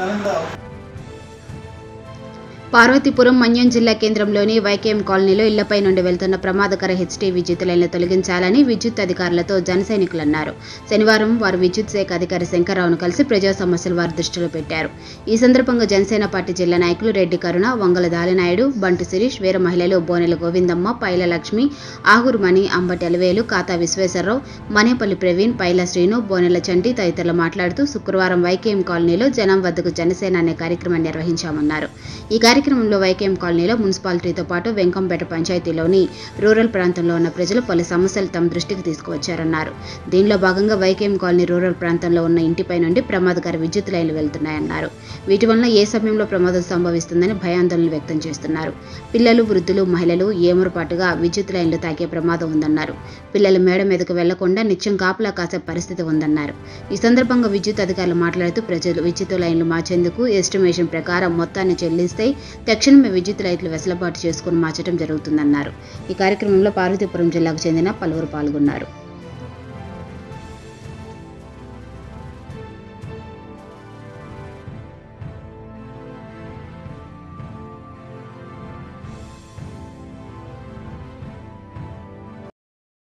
పార్వతీపురం మన్యం జిల్లా కేంద్రంలోని వైకేఎం కాలనీలో ఇళ్లపై నుండి వెళ్తున్న ప్రమాదకర హెచ్టీ విద్యుత్ లైన్లు తొలగించాలని విద్యుత్ అధికారులతో జన సైనికులు అన్నారు శనివారం వారు విద్యుత్ శాఖ అధికారి శంకర్రావును కలిసి ప్రజా సమస్యలు వారి దృష్టిలో పెట్టారు ఈ సందర్భంగా జనసేన పార్టీ జిల్లా నాయకులు రెడ్డి కరుణ వంగల దాలినాయుడు బంటు శిరీష్ వీర మహిళలు బోనెల గోవిందమ్మ పైల లక్ష్మి ఆహూరు మణి అంబటి అలవేలు కాతా విశ్వేశ్వరరావు మనేపల్లి ప్రవీణ్ పైల శ్రీను బోనెల చంటి తదితరులు మాట్లాడుతూ శుక్రవారం వైకేఎం కాలనీలో జనం వద్దకు జనసేన అనే కార్యక్రమాన్ని నిర్వహించామన్నారు ఈ కార్యక్రమంలో వైకేఎం కాలనీలో మున్సిపాలిటీతో పాటు వెంకంపేట పంచాయతీలోని రూరల్ ప్రాంతంలో ఉన్న ప్రజలు పలు సమస్యలు తమ దృష్టికి తీసుకువచ్చారన్నారు దీనిలో భాగంగా వైకేఎం కాలనీ రూరల్ ప్రాంతంలో ఉన్న ఇంటిపై నుండి ప్రమాదకర విద్యుత్ లైన్లు వెళ్తున్నాయన్నారు వీటి వలన ఏ సమయంలో ప్రమాదం సంభవిస్తుందని భయాందోళనలు వ్యక్తం చేస్తున్నారు పిల్లలు వృద్ధులు మహిళలు ఏమరుపాటుగా విద్యుత్ లైన్లు తాకే ప్రమాదం ఉందన్నారు పిల్లలు మేడ మీదకు వెళ్లకుండా నిత్యం కాపలా కాసే పరిస్థితి ఉందన్నారు ఈ సందర్భంగా విద్యుత్ అధికారులు మాట్లాడుతూ ప్రజలు విద్యుత్ లైన్లు మార్చేందుకు ఎస్టిమేషన్ ప్రకారం మొత్తాన్ని చెల్లిస్తే తక్షణమే విద్యుత్ లైట్లు వెసులుబాటు చేసుకుని మార్చడం జరుగుతుందన్నారు ఈ కార్యక్రమంలో పార్వతీపురం జిల్లాకు చెందిన పలువురు పాల్గొన్నారు